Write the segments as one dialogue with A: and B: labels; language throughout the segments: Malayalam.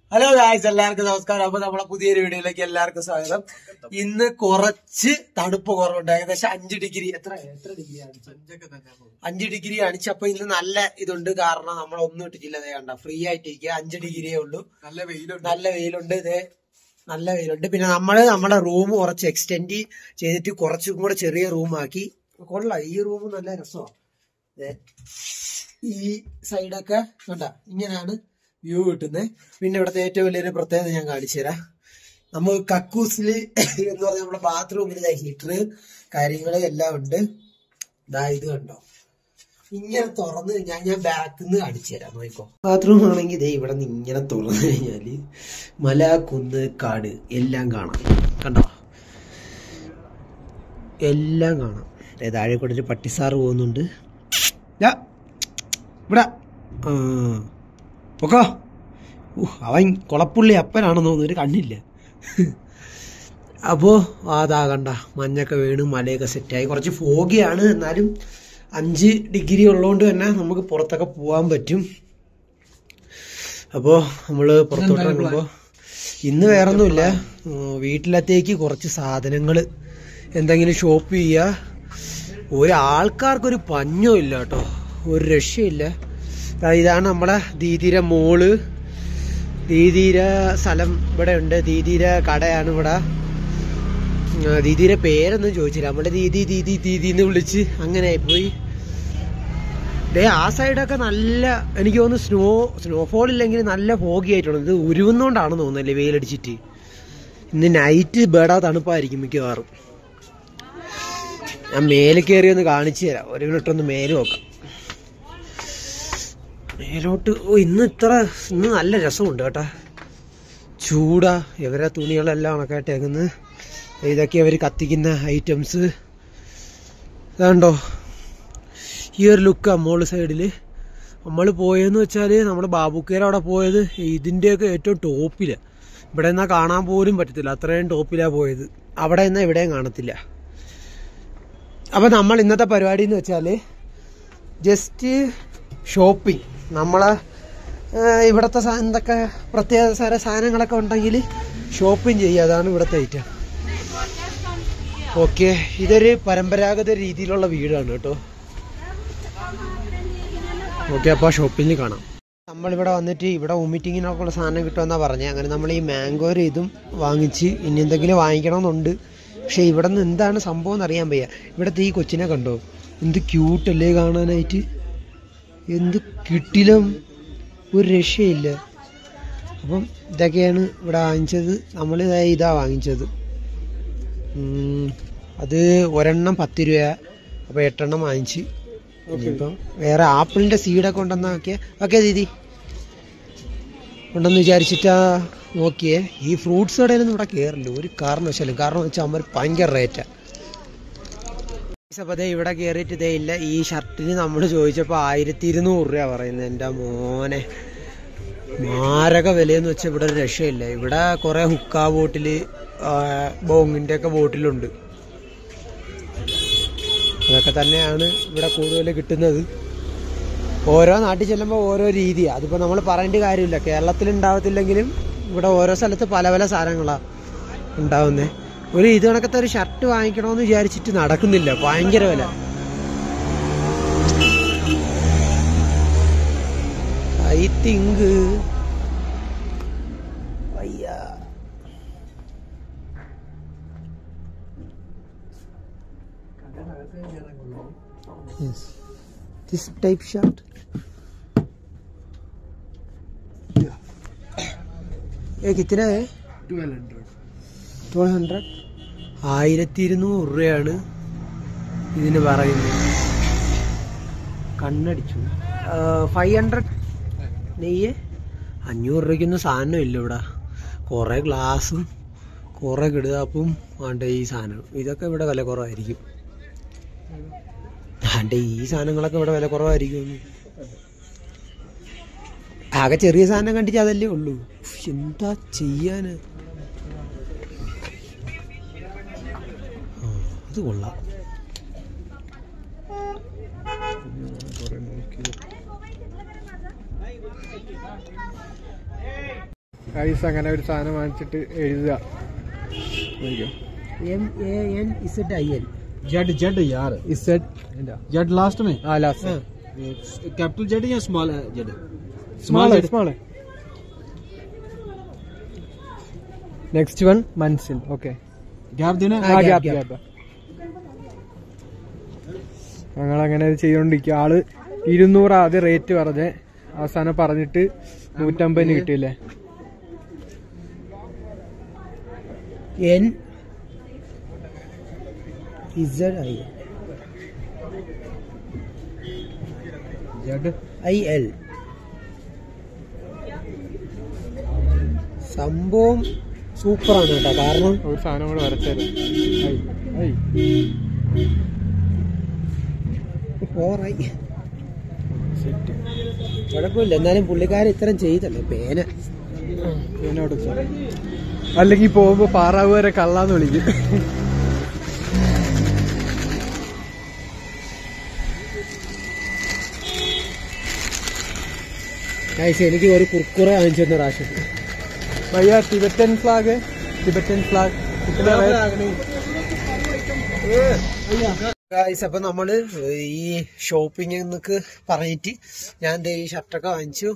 A: ഹലോ ഗായ്സ് എല്ലാവർക്കും നമസ്കാരം അപ്പൊ നമ്മളെ പുതിയൊരു വീഡിയോയിലേക്ക് എല്ലാവർക്കും സ്വാഗതം ഇന്ന് കുറച്ച് തണുപ്പ് കുറവുണ്ട് ഏകദേശം അഞ്ച് ഡിഗ്രി എത്ര എത്ര ഡിഗ്രി അഞ്ച് ഡിഗ്രി കാണിച്ചു അപ്പൊ ഇന്ന് നല്ല ഇതുണ്ട് കാരണം നമ്മൾ ഒന്നും ഇട്ടിട്ടില്ല ദേ കണ്ട ഫ്രീ ആയിട്ടിരിക്കുക അഞ്ച് ഡിഗ്രിയേ ഉള്ളൂ
B: നല്ല വെയിലുണ്ട്
A: നല്ല വെയിലുണ്ട് ഇതേ നല്ല വെയിലുണ്ട് പിന്നെ നമ്മള് നമ്മുടെ റൂം കുറച്ച് എക്സ്റ്റെൻഡ് ചെയ്തിട്ട് കുറച്ചും കൂടെ ചെറിയ റൂം ആക്കി കൊള്ളാം ഈ റൂം നല്ല രസമാണ് ദേ, ഈ സൈഡൊക്കെ കണ്ട ഇങ്ങനെയാണ് വ്യൂ കിട്ടുന്നത് പിന്നെ ഇവിടുത്തെ ഏറ്റവും വലിയൊരു പ്രത്യേകത ഞാൻ കാണിച്ചു തരാം നമുക്ക് കക്കൂസില് എന്ന് പറഞ്ഞാൽ നമ്മുടെ ബാത്റൂമിൽ ഹീറ്റർ കാര്യങ്ങള് എല്ലാം ഉണ്ട് ഇതാ ഇത് കണ്ടോ ഇങ്ങനെ തുറന്നു കഴിഞ്ഞാൽ ഞാൻ ബാക്കിൽ നിന്ന് കാണിച്ചു തരാം നോക്കോ ബാത്റൂം ആണെങ്കിൽ ദേ ഇവിടെ നിന്ന് ഇങ്ങനെ തുറന്നു കഴിഞ്ഞാല് മല കുന്ന് കാട് എല്ലാം കാണാം കണ്ടോ എല്ലാം കാണാം ദേ താഴെ കൂടെ ഒരു പട്ടിസാറ് പോകുന്നുണ്ട് ദാ, ഇവിടെ ആ പൊക്കോ ഉഹ്, അവൻ കുളപ്പുള്ളി അപ്പനാണെന്ന് തോന്നുന്നു ഒരു കണ്ണില്ല അപ്പോ അതാ കണ്ട മഞ്ഞൊക്കെ വീണ് മലയൊക്കെ സെറ്റായി കുറച്ച് ഫോഗിയാണ് എന്നാലും അഞ്ച് ഡിഗ്രി ഉള്ളതുകൊണ്ട് തന്നെ നമുക്ക് പുറത്തൊക്കെ പോകാൻ പറ്റും അപ്പോൾ നമ്മൾ പുറത്തോട്ട് ഇറങ്ങുമ്പോൾ ഇന്ന് വേറൊന്നുമില്ല ഉം, വീട്ടിലത്തേക്ക് കുറച്ച് സാധനങ്ങൾ എന്തെങ്കിലും ഷോപ്പ് ചെയ്യുക ഒരാൾക്കാർക്കൊരു പഞ്ഞോ ഇല്ല കേട്ടോ ഒരു രക്ഷയില്ല ദാ ഇതാണ് നമ്മളെ ദീതിര മോള് ദീതിര സ്ഥലം ഇവിടെ ഉണ്ട് ദീതിര കടയാണ് ഇവിടെ ആ, ദീദിയുടെ പേരൊന്നും ചോദിച്ചില്ല നമ്മളെ ദീദി ദീദി ദീദി എന്ന് വിളിച്ച് അങ്ങനെ ആയിപ്പോയി ദേ ആ സൈഡൊക്കെ നല്ല എനിക്ക് തോന്നുന്നു സ്നോ സ്നോഫോൾ ഇല്ലെങ്കിൽ നല്ല ഫോഗി ആയിട്ടുണ്ട് ഇത് ഉരുവുന്നോണ്ടാണെന്ന് തോന്നുന്നല്ലേ വെയിലടിച്ചിട്ട് ഇന്ന് നൈറ്റ് ബേടാ തണുപ്പായിരിക്കും മിക്കവാറും ഞാൻ മേലെ കയറി ഒന്ന് കാണിച്ചു തരാം ഒരു മിനിറ്റ് ഒന്ന് മേലെ നോക്കാം മേലോട്ട് ഓ ഇന്ന് ഇത്ര ഇന്ന് നല്ല രസമുണ്ട് കേട്ടാ ചൂടാ ഇവരെ തുണികളെല്ലാം ഉണക്കായിട്ടേക്കുന്നത് ഇതൊക്കെ അവർ കത്തിക്കുന്ന ഐറ്റംസ് ഇതാണ്ടോ ഈ ഒരു ലുക്കാ മോള് സൈഡിൽ നമ്മൾ പോയെന്ന് വെച്ചാൽ നമ്മുടെ ബാബുക്കേര അവിടെ പോയത് ഇതിൻ്റെയൊക്കെ ഏറ്റവും ടോപ്പിലാണ് ഇവിടെ നിന്നാൽ കാണാൻ പോലും പറ്റത്തില്ല അത്രയും ടോപ്പിലാണ് പോയത് അവിടെ നിന്നാൽ ഇവിടെയും കാണത്തില്ല അപ്പം നമ്മൾ ഇന്നത്തെ പരിപാടി എന്ന് വെച്ചാൽ ജസ്റ്റ് ഷോപ്പിംഗ് നമ്മളെ ആ, ഇവിടുത്തെ സാ- എന്തൊക്കെ പ്രത്യേക സാര സാധനങ്ങളൊക്കെ ഉണ്ടെങ്കിൽ ഷോപ്പിംഗ് ചെയ്യുക അതാണ് ഇവിടുത്തെ ഐറ്റം ഓക്കെ ഇതൊരു പരമ്പരാഗത രീതിയിലുള്ള വീടാണ് കേട്ടോ ഓക്കെ അപ്പോൾ ഷോപ്പിങ്ങിൽ കാണാം നമ്മളിവിടെ വന്നിട്ട് ഇവിടെ വോമിറ്റിങ്ങിനൊക്കെ ഉള്ള സാധനം കിട്ടുമെന്നാണ് പറഞ്ഞത് അങ്ങനെ നമ്മൾ ഈ മാംഗോര് ഇതും വാങ്ങിച്ച് ഇനി എന്തെങ്കിലും വാങ്ങിക്കണമെന്നുണ്ട് പക്ഷെ ഇവിടെ നിന്ന് എന്താണ് സംഭവം എന്ന് അറിയാൻ വയ്യ ഇവിടുത്തെ ഈ കൊച്ചിനെ കണ്ടോ എന്ത് ക്യൂട്ടല്ലേ കാണാനായിട്ട് എന്ത് കിട്ടിലും ഒരു രക്ഷയില്ല അപ്പം ഇതൊക്കെയാണ് ഇവിടെ വാങ്ങിച്ചത് നമ്മൾ ഇതാ വാങ്ങിച്ചത് ഉം, അത് ഒരെണ്ണം പത്ത് രൂപ അപ്പോൾ എട്ടെണ്ണം വാങ്ങിച്ച് ഇനിയിപ്പം വേറെ ആപ്പിളിൻ്റെ സീഡൊക്കെ ഉണ്ടെന്നാ നോക്കിയ ഓക്കെ ദീദി ഉണ്ടെന്ന് വിചാരിച്ചിട്ടാ നോക്കിയേ ഈ ഫ്രൂട്ട്സ് കടയിലൊന്നും ഇവിടെ കയറില്ല ഒരു കാരണവശാലും കാരണം വെച്ചാൽ അവർ ഭയങ്കര റേറ്റാണ് അപ്പോൾ ദേ ഇവിടെ കയറിയിട്ട് ഇതേ ഇല്ല ഈ ഷർട്ടിന് നമ്മൾ ചോദിച്ചപ്പോൾ ആയിരത്തി ഇരുന്നൂറ് രൂപ പറയുന്നത് എൻ്റെ മോനെ മാരക വിലയെന്ന് വെച്ചാൽ ഇവിടെ ഒരു രക്ഷയില്ല ഇവിടെ കുറേ ഹുക്ക ബോട്ടിൽ ബോങ്ങിൻ്റെ ഒക്കെ ബോട്ടിലുണ്ട് അതൊക്കെ തന്നെയാണ് ഇവിടെ കൂടുതൽ കിട്ടുന്നത് ഓരോ നാട്ടിൽ ചെല്ലുമ്പോൾ ഓരോ രീതിയാണ് അതിപ്പോൾ നമ്മൾ പറയേണ്ട കാര്യമില്ല കേരളത്തിൽ ഉണ്ടാവത്തില്ലെങ്കിലും ഇവിടെ ഓരോ സ്ഥലത്ത് പല പല സാധനങ്ങളാണ് ഉണ്ടാവുന്നത് ഒരു ഇത് കണക്കത്തെ ഒരു ഷർട്ട് വാങ്ങിക്കണമെന്ന് വിചാരിച്ചിട്ട് നടക്കുന്നില്ല ഭയങ്കര വില ഐ തിങ്ക് അയ്യാ Yes. This type shirt. ये कितना है
B: ട്വൽവ് ഹൺഡ്രഡ്
A: ട്വൽവ് ഹൺഡ്രഡ് ആയിരത്തി ഇരുന്നൂറ് രൂപയാണ് ഇതിന് പറയുന്നത് കണ്ണടിച്ചു ഫൈവ് ഹൺഡ്രഡ് നെയ്യ് അഞ്ഞൂറ് രൂപയ്ക്കൊന്നും സാധനം ഇല്ല ഇവിടെ കുറേ ഗ്ലാസും കുറേ കിടുതാപ്പും വേണ്ട ഈ സാധനം ഇതൊക്കെ ഇവിടെ വില കുറവായിരിക്കും ആണ്ട് ഈ സാധനങ്ങളൊക്കെ ഇവിടെ വില കുറവായിരിക്കും ആകെ ചെറിയ സാധനം കണ്ടിട്ട് അതല്ലേ ഉള്ളൂ ഉഫ്, എന്താ ചെയ്യാന് ആ, അത് കൊള്ളാം
B: ഗൈസ് അങ്ങനെ ഒരു സാധനം വാങ്ങിച്ചിട്ട് എഴുതുക നോക്കിയോ.
A: M A N Z I N
C: Z Z यार
B: ഇസഡ്
C: जेड लास्ट में
B: ആ ലാസ്റ്റ്
C: कैपिटल जेड या small Z
B: small small next one Manzil okay
C: gap देना
A: ആ, gap, gap.
B: ഞങ്ങൾ അങ്ങനെ ചെയ്തോണ്ടിരിക്കുക ആള് ഇരുന്നൂറ് ആദ്യം റേറ്റ് പറഞ്ഞ് അവസാനം പറഞ്ഞിട്ട് നൂറ്റമ്പതിന് കിട്ടിയില്ലേ
A: N Z I N
C: Z
A: I L സംഭവം സൂപ്പറാണ് കേട്ടോ കാരണം
B: ഒരു സാധനം കൂടെ വരച്ചത് ഐ
A: ഓറായി
B: സെറ്റ്
A: കുഴപ്പമില്ല എന്നാലും പുള്ളിക്കാരൻ ഇത്രയും ചെയ്തല്ലേ പേന
B: എന്നോട് അല്ലെങ്കിൽ പോകുമ്പോ പാറാവ് വരെ കള്ളാന്ന് വിളിക്കും
A: ഗൈസ് എനിക്ക് ഒരു കുർക്കുറ വാങ്ങിച്ചു തന്ന പ്രാവശ്യം
B: ഭയ്യ Tibetan flag Tibetan flag
A: guys അപ്പൊ നമ്മള് ഈ ഷോപ്പിംഗ് എന്നൊക്കെ പറഞ്ഞിട്ട് ഞാൻ ദേ ഈ ഷർട്ടൊക്കെ വാങ്ങിച്ചു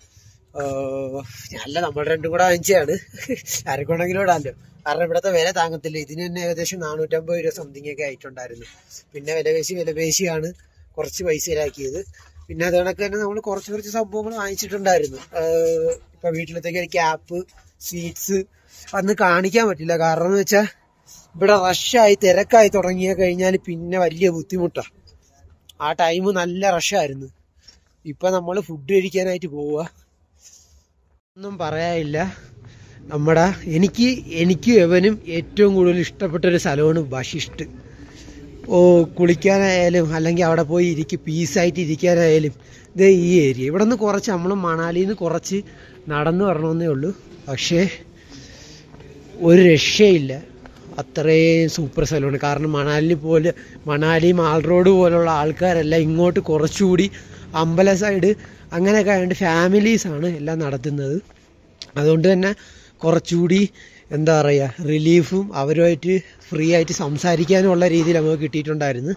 A: ഏഹ് അല്ല നമ്മൾ രണ്ടും കൂടെ വാങ്ങിച്ചതാണ് ആർക്കുണ്ടെങ്കിലും ഇടാമല്ലോ കാരണം ഇവിടത്തെ വില താങ്ങത്തില്ല ഇതിന് തന്നെ ഏകദേശം നാനൂറ്റമ്പത് രൂപ സംതിങ് ഒക്കെ ആയിട്ടുണ്ടായിരുന്നു പിന്നെ വിലപേശി വിലപേശിയാണ് കുറച്ച് പൈസയിലാക്കിയത് പിന്നെ അത് കണക്ക് തന്നെ നമ്മൾ കുറച്ച് കുറച്ച് സംഭവങ്ങൾ വാങ്ങിച്ചിട്ടുണ്ടായിരുന്നു ഏഹ് ഇപ്പൊ വീട്ടിലത്തേക്ക് ഒരു ക്യാപ്പ് സ്വീറ്റ്സ് അന്ന് കാണിക്കാൻ പറ്റില്ല കാരണം എന്ന് വെച്ചാൽ ഇവിടെ റഷായി തിരക്കായി തുടങ്ങിയ കഴിഞ്ഞാൽ പിന്നെ വലിയ ബുദ്ധിമുട്ടാ ആ ടൈം നല്ല റഷായിരുന്നു ഇപ്പൊ നമ്മൾ ഫുഡ് കഴിക്കാനായിട്ട് പോവുക ഒന്നും പറയാനില്ല നമ്മുടെ എനിക്ക് എനിക്ക് എവനും ഏറ്റവും കൂടുതൽ ഇഷ്ടപ്പെട്ട ഒരു സ്ഥലമാണ് ബഷിഷ്ട് ഓ കുളിക്കാനായാലും അല്ലെങ്കിൽ അവിടെ പോയി ഇരിക്കും പീസായിട്ട് ഇരിക്കാനായാലും ഇത് ഈ ഏരിയ ഇവിടെ നിന്ന് കുറച്ച് നമ്മൾ മണാലിയിൽ നിന്ന് കുറച്ച് നടന്നു വരണമെന്നേ ഉള്ളൂ പക്ഷേ ഒരു രക്ഷയില്ല അത്രയും സൂപ്പർ സ്ഥലമാണ് കാരണം മണാലി പോലെ മണാലി മാൾ റോഡ് പോലുള്ള ആൾക്കാരെല്ലാം ഇങ്ങോട്ട് കുറച്ചുകൂടി അമ്പല സൈഡ് അങ്ങനെയൊക്കെ ആയതുകൊണ്ട് ഫാമിലീസാണ് എല്ലാം നടത്തുന്നത് അതുകൊണ്ട് തന്നെ കുറച്ചുകൂടി എന്താ പറയുക റിലീഫും അവരുമായിട്ട് ഫ്രീ ആയിട്ട് സംസാരിക്കാനുമുള്ള രീതിയിൽ നമുക്ക് കിട്ടിയിട്ടുണ്ടായിരുന്നു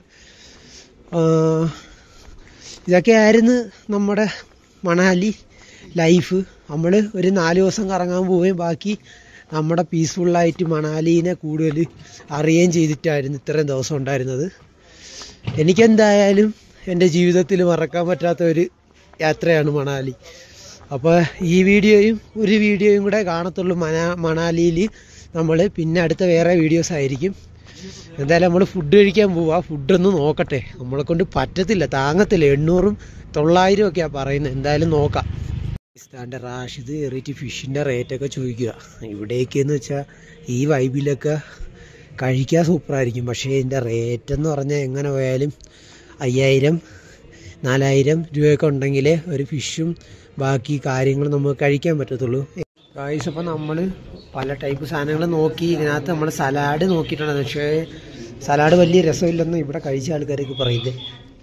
A: ആഹ് ഇതൊക്കെയായിരുന്നു നമ്മുടെ മണാലി ലൈഫ് നമ്മൾ ഒരു നാല് ദിവസം കറങ്ങാൻ പോവുകയും ബാക്കി നമ്മുടെ പീസ്ഫുള്ളായിട്ട് മണാലീനെ കൂടുതൽ അറിയുകയും ചെയ്തിട്ടായിരുന്നു ഇത്രയും ദിവസം ഉണ്ടായിരുന്നത് എനിക്കെന്തായാലും എൻ്റെ ജീവിതത്തിൽ മറക്കാൻ പറ്റാത്ത ഒരു യാത്രയാണ് മണാലി അപ്പോൾ ഈ വീഡിയോയും ഒരു വീഡിയോയും കൂടെ കാണത്തുള്ളൂ മനാ മണാലിയിൽ നമ്മൾ പിന്നെ അടുത്ത വേറെ വീഡിയോസ് ആയിരിക്കും എന്തായാലും നമ്മൾ ഫുഡ് കഴിക്കാൻ പോവാ ഫുഡൊന്ന് നോക്കട്ടെ നമ്മളെ കൊണ്ട് പറ്റത്തില്ല താങ്ങത്തില്ല എണ്ണൂറും തൊള്ളായിരം ഒക്കെയാണ് പറയുന്നത് എന്തായാലും നോക്കാം പാകിസ്ഥാൻ്റെ റാഷിദ് കയറിയിട്ട് ഫിഷിൻ്റെ റേറ്റൊക്കെ ചോദിക്കുക ഇവിടേക്കെന്ന് വെച്ചാൽ ഈ വൈബിലൊക്കെ കഴിക്കാൻ സൂപ്പറായിരിക്കും പക്ഷേ ഇതിൻ്റെ റേറ്റ് എന്ന് പറഞ്ഞാൽ എങ്ങനെ പോയാലും അയ്യായിരം നാലായിരം രൂപയൊക്കെ ഉണ്ടെങ്കിലേ ഒരു ഫിഷും ബാക്കി കാര്യങ്ങളും നമുക്ക് കഴിക്കാൻ പറ്റത്തുള്ളൂ ഗായ്സ് അപ്പോൾ നമ്മൾ പല ടൈപ്പ് സാധനങ്ങൾ നോക്കി ഇതിനകത്ത് നമ്മൾ സലാഡ് നോക്കിയിട്ടുണ്ട് പക്ഷേ സലാഡ് വലിയ രസമില്ലെന്ന് ഇവിടെ കഴിച്ച ആൾക്കാരൊക്കെ പറയുന്നത്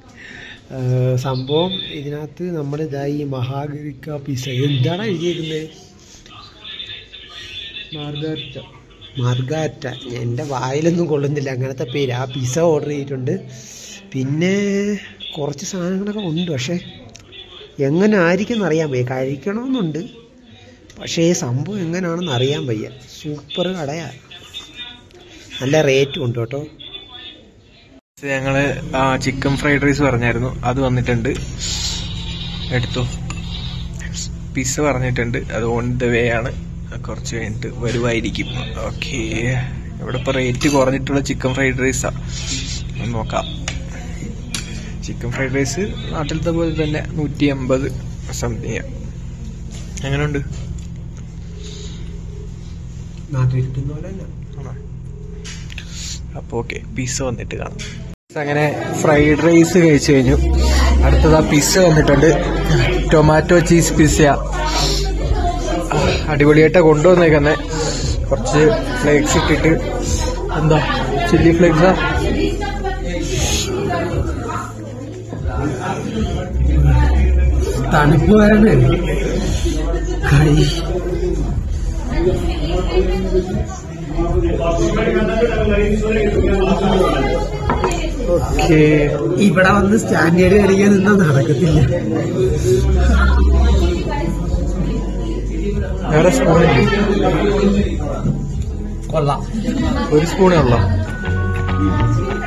A: ഏഹ് സംഭവം ഇതിനകത്ത് നമ്മൾ ഇതാ ഈ മഹാഗരിക്ക പിസ എന്താണ് എഴുതിയിരിക്കുന്നത്
B: മാർഗാരിറ്റ
A: മാർഗാറ്റ എൻ്റെ വായിലൊന്നും കൊള്ളുന്നില്ല അങ്ങനത്തെ പേര് ആ പിസ ഓർഡർ ചെയ്തിട്ടുണ്ട് പിന്നെ കുറച്ച് സാധനങ്ങളൊക്കെ ഉണ്ട് പക്ഷേ എങ്ങനെ ആയിരിക്കും അറിയാൻ വയ്യ കഴിക്കണമെന്നുണ്ട് പക്ഷേ ഈ സംഭവം എങ്ങനെയാണെന്ന് അറിയാൻ വയ്യ സൂപ്പർ കടയാ നല്ല റേറ്റും ഉണ്ട് കേട്ടോ
B: ഞങ്ങള് ചിക്കൻ ഫ്രൈഡ് റൈസ് പറഞ്ഞായിരുന്നു അത് വന്നിട്ടുണ്ട് എടുത്തു പിസ്സ പറഞ്ഞിട്ടുണ്ട് അത് ഓൺ ദ വേ ആണ് കുറച്ച് കഴിഞ്ഞിട്ട് വരുമായിരിക്കും ഓക്കെ ഇവിടെ ഇപ്പൊ റേറ്റ് കുറഞ്ഞിട്ടുള്ള ചിക്കൻ ഫ്രൈഡ് റൈസാ നോക്കാം ചിക്കൻ ഫ്രൈഡ് റൈസ് നാട്ടിലത്തെ പോലെ തന്നെ നൂറ്റി അമ്പത് സംതിങ് എങ്ങനെയുണ്ട്
A: നാട്ടിൽ കിട്ടുന്ന പോലെ തന്നെ
B: അപ്പൊ ഓക്കെ പിസ്സ വന്നിട്ട് കാണാം അങ്ങനെ ഫ്രൈഡ് റൈസ് കഴിച്ചു കഴിഞ്ഞു അടുത്തത് ആ പിസ്സ വന്നിട്ടുണ്ട് ടൊമാറ്റോ ചീസ് പിസ്സ അടിപൊളിയായിട്ടാ കൊണ്ടുവന്നേക്കുന്നെ കുറച്ച് ഫ്ലേക്സ് ഇട്ടിട്ട് എന്താ ചില്ലി ഫ്ലേക്സാ
A: തണുപ്പ് വരണേ കൈ
B: ഓക്കേ
A: ഇവിടെ വന്ന് സ്റ്റാൻഡേർഡ് കളിക്കാൻ നിന്നാ നടക്കത്തില്ല
B: വേറെ സ്പൂണില്ലേ
A: കൊള്ളാം
B: ഒരു സ്പൂണേ ഉള്ളോ